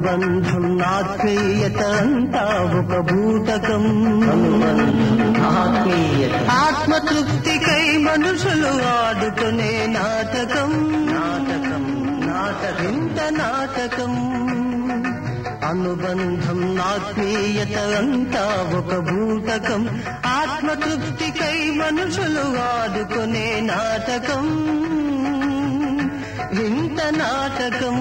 అనుబంధం ఆత్మీయత అంతా ఒక భూతకం ఆత్మీయత ఆత్మతృప్తికై మనుషులు ఆడుకునే నాటకం నాటకం నాటకం ఇంత నాటకం అనుబంధం ఆత్మీయత అంతా ఒక భూతకం ఆత్మతృప్తికై మనుషులు ఆడుకునే నాటకం ఇంత నాటకం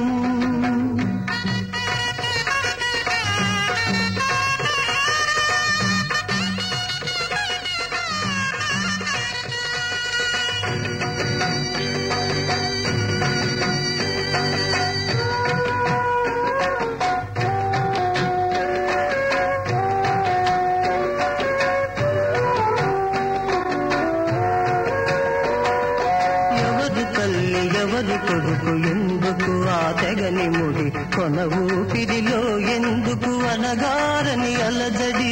ఎవరు తల్లి ఎవరు కొడుకు ఎందుకు ఆ తెగని ముడి కొన ఊపిరిలో ఎందుకు అనగారని అలజడి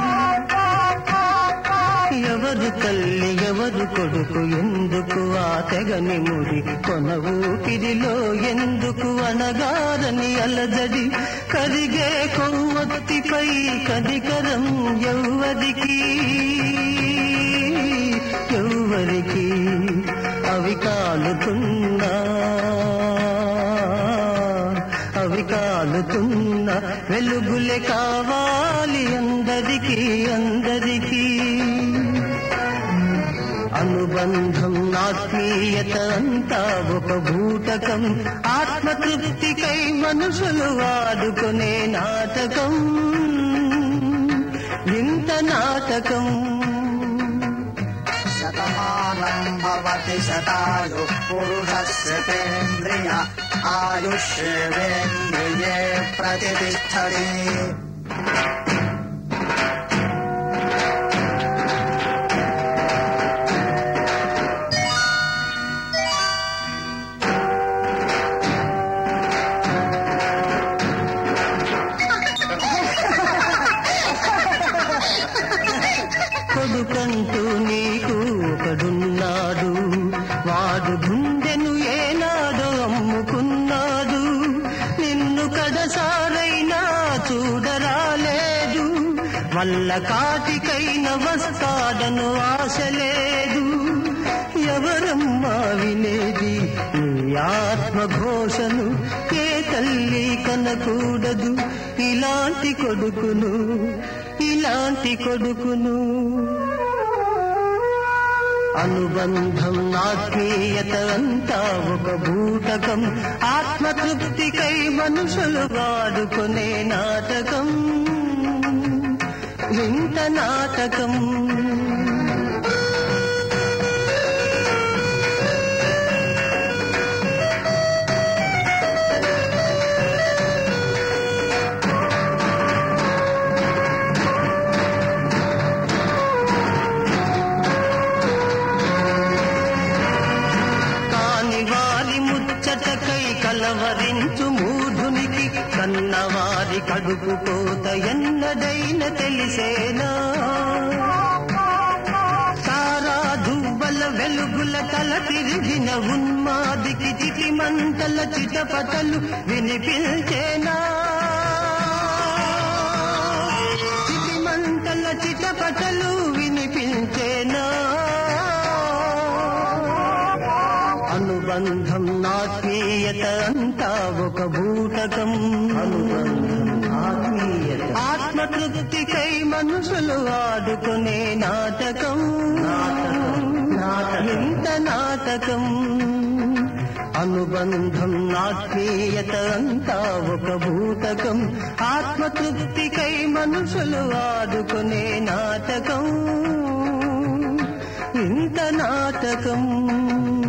ఎవరు తల్లి ఎవరు కొడుకు ఎందుకు ఆ తెగని ముడి కొన ఊపిరిలో ఎందుకు అనగారని అలజడి కరిగే కొవ్వొత్తిపై కదికరం ఎవ్వరికి ఎవ్వరికి అవి కాలుతున్నా అవి కాలుతున్నా వెలుగులే కావాలి అందరికీ అందరికీ అనుబంధం ఆత్మీయత అంతా ఒక భూతకం ఆత్మతృప్తికై మనుషులు వాడుకునే నాటకం ఇంత నాటకం शतमानम् भवति शतायुः पुरुषस्य तेन्द्रिय आयुष्येवेन्द्रिये प्रतिष्ठति కొడుకంటూ నీకు ఒకడున్నాడు వాడు గుండెను ఏనాడో అమ్ముకున్నాడు నిన్ను కడసారైనా చూడరాలేదు వల్ల కాటికైన వస్తాడను ఆశ లేదు ఎవరమ్మా వినేది నీ ఆత్మఘోషను ఏ తల్లి కనకూడదు ఇలాంటి కొడుకును ఇలాంటి కొడుకును అనుబంధం ఆత్మీయత అంతా ఒక భూతకం ఆత్మతృప్తికై మనుషులు వాడుకునే నాటకం ఇంత నాటకం కాని వారి ముచ్చటకై కలవరించు మూఢునికి కన్నవారి కడుపు కోత ఎన్నడైన తెలిసేనా తారా దువ్వల వెలుగుల తల తిరిగిన ఉన్మాదికి చిటి మంటల చిటపటలు వినిపించేనా చిటి మంటల చిటపటలు వినిపించేనా అనుబంధం ఆత్మీయత అంతా ఒక భూతకం అనుబంధం ఆత్మీయత ఆత్మతృప్తికై మనుషులు ఆడుకునే నాటకం నాటకం నాటకం ఇంత నాటకం అనుబంధం ఆత్మీయత అంతా ఒక భూతకం ఆత్మతృప్తికై మనుషులు ఆడుకునే నాటకం ఇంత నాటకం